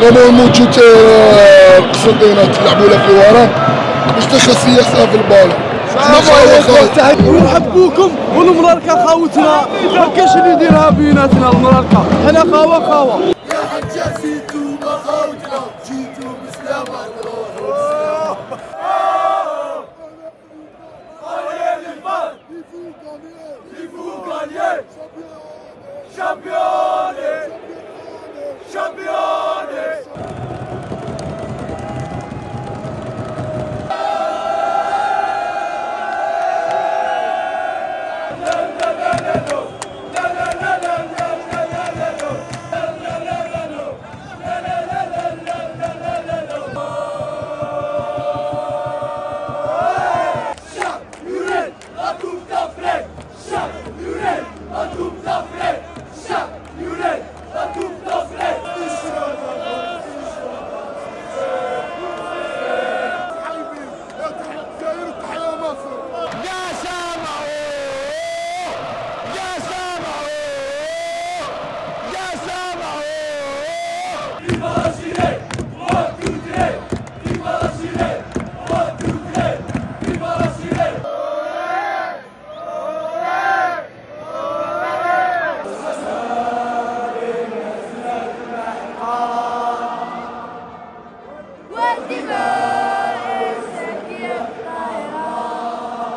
الجمهور موجود آه، قسنطينة تلعبوا له في ورا مش تخسي يسأل في البالة نحبوكم والمراركة خاوتنا ما كاش اللي يديرها بيناتنا المراركة حنا خاوة خاوة يا حجاج جيتوا ما خاوتنا جيتوا بسلامة والدماء السكية الطائرة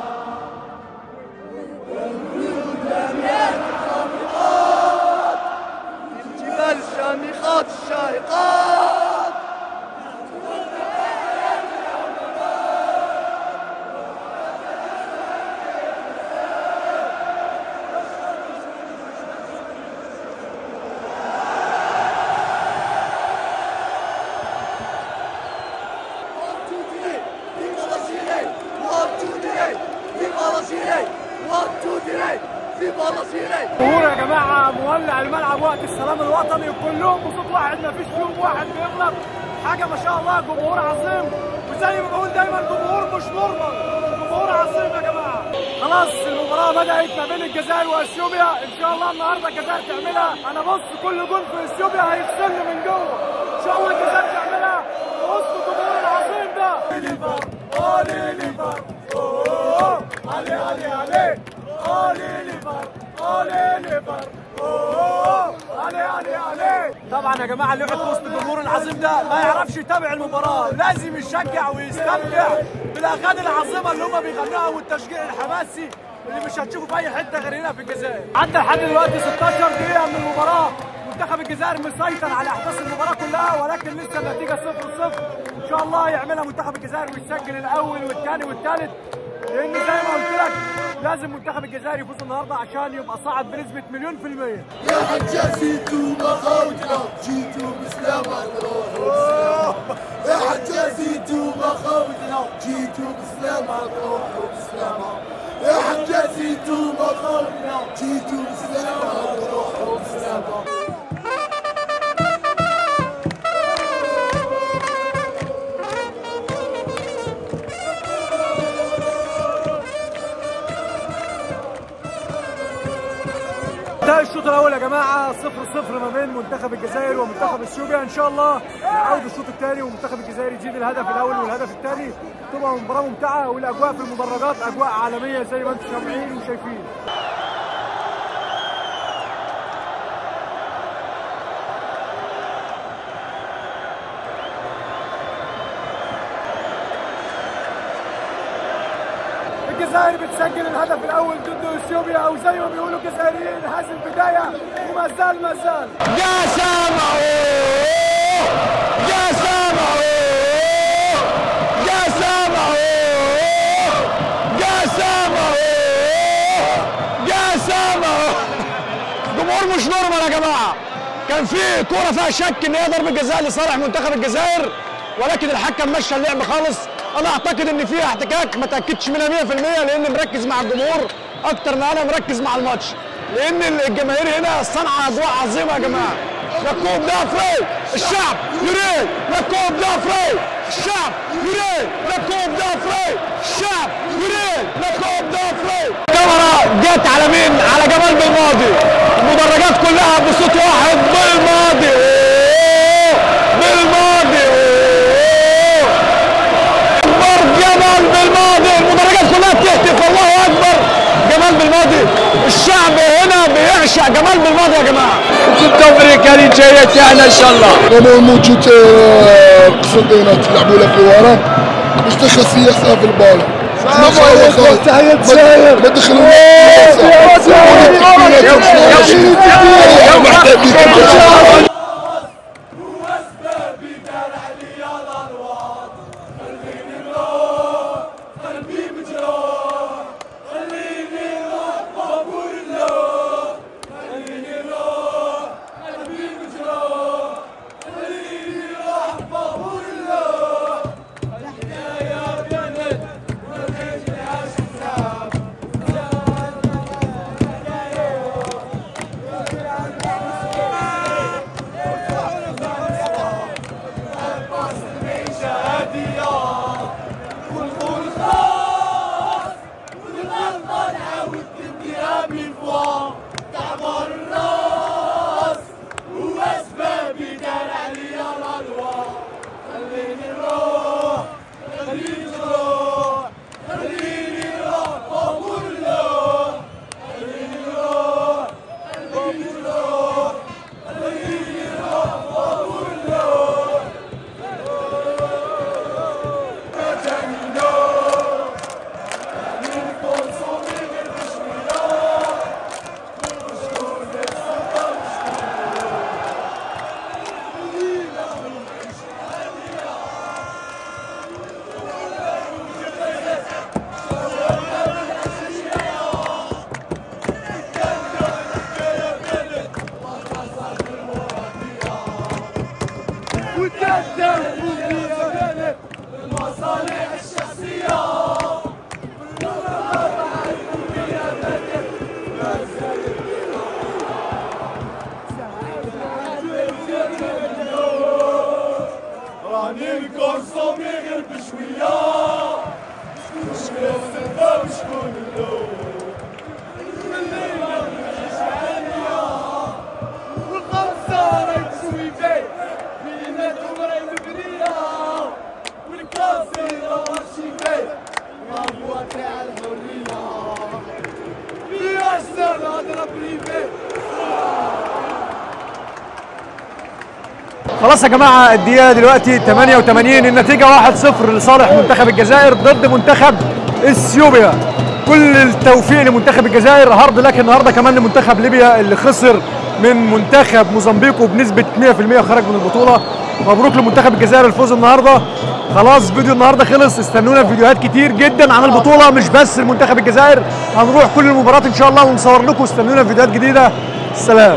الجبال الشامخات الشاهقات جمهور يا جماعه مولع الملعب وقت السلام الوطني وكلهم بصوت واحد ما فيش فيهم واحد بيغلط حاجه ما شاء الله جمهور عظيم وزي ما بقول دايما جمهور مش نورمال جمهور عظيم يا جماعه خلاص المباراه بدات ما بين الجزائر واثيوبيا ان شاء الله النهارده الجزائر تعملها انا بص كل جول في اثيوبيا هيفصلني من جوه ان شاء الله الجزائر تعملها وسط الجمهور العظيم ده ليفر اولي ليفر أوه، علي علي علي اولي ليفر اولي ليفر أوه، علي علي علي طبعا يا جماعه اللي يقعد في وسط الجمهور العظيم ده ما يعرفش يتابع المباراه لازم يشجع ويستمتع بالاغاني العظيمه اللي هم بيغنوها والتشجيع الحماسي اللي مش هتشوفه في اي حته غير هنا في الجزائر عدى لحد دلوقتي 16 دقيقه من المباراه منتخب الجزائر مسيطر على احداث المباراه كلها ولكن لسه النتيجه 0 0 ان شاء الله يعملها منتخب الجزائر ويسجل الاول والثاني والثالث لان زي ما قلت لك لازم منتخب الجزائر يفوز النهارده عشان يبقى صعد بنسبه مليون في الميه يا حجاج جيتوا ما خاوتنا جيتوا بسلامة يا حجاج جيتوا ما خاوتنا جيتوا بسلامة روحوا بسلامة يا حجاج جيتوا ما خاوتنا جيتوا بسلامة روحوا بسلامة ده الشوط الاول يا جماعه 0 0 ما بين منتخب الجزائر ومنتخب اثيوبيا ان شاء الله يعود الشوط الثاني ومنتخب الجزائر يزيد الهدف الاول والهدف الثاني تبقى مباراه ممتعه والاجواء في المدرجات اجواء عالميه زي ما انتم سامعين وشايفين الجزائر بتسجل الهدف الاول ضد اثيوبيا او زي ما بيقولوا الجزائريين هذه البدايه وما زال ما زال يا سامعوا يا سامعوا يا سامعوا يا سامعوا يا سامعوا جمهور مش نورمال يا جماعه كان في كوره فيها شك ان هي ضربه جزاء لصالح منتخب الجزائر ولكن الحكم مشى اللعب خالص انا اعتقد ان فيها احتكاك ما تاكدش منها 100% لان مركز مع الجمهور اكتر ما انا مركز مع الماتش لان الجماهير هنا صنع اجواء عظيمه يا جماعه لكوب دافري الشعب يريد لكوب دافري الشعب يريد لكوب دافري الشعب يريد لكوب دافري الكاميرا جت على مين على جمال بالماضي المدرجات كلها بصوت واحد بالماضي أوه! بالماضي جمال بالماضي يا جماعه التوفيق هذه الجايه تاعنا ان شاء الله طبعا موجود آه، قصدينا تلعبوا له في ورا مش دخل سياسة في البال السلام عليكم تحية جزائر ما دخلوا محتاجين خلاص يا جماعه الدقيقه دلوقتي 88 النتيجه 1-0 لصالح منتخب الجزائر ضد منتخب اثيوبيا كل التوفيق لمنتخب الجزائر هارد لك النهارده كمان لمنتخب ليبيا اللي خسر من منتخب موزمبيق وبنسبه 100% خرج من البطوله مبروك لمنتخب الجزائر الفوز النهارده خلاص فيديو النهارده خلص استنونا في فيديوهات كتير جدا عن البطوله مش بس لمنتخب الجزائر هنروح كل المباريات ان شاء الله ونصور لكم استنونا في فيديوهات جديده سلام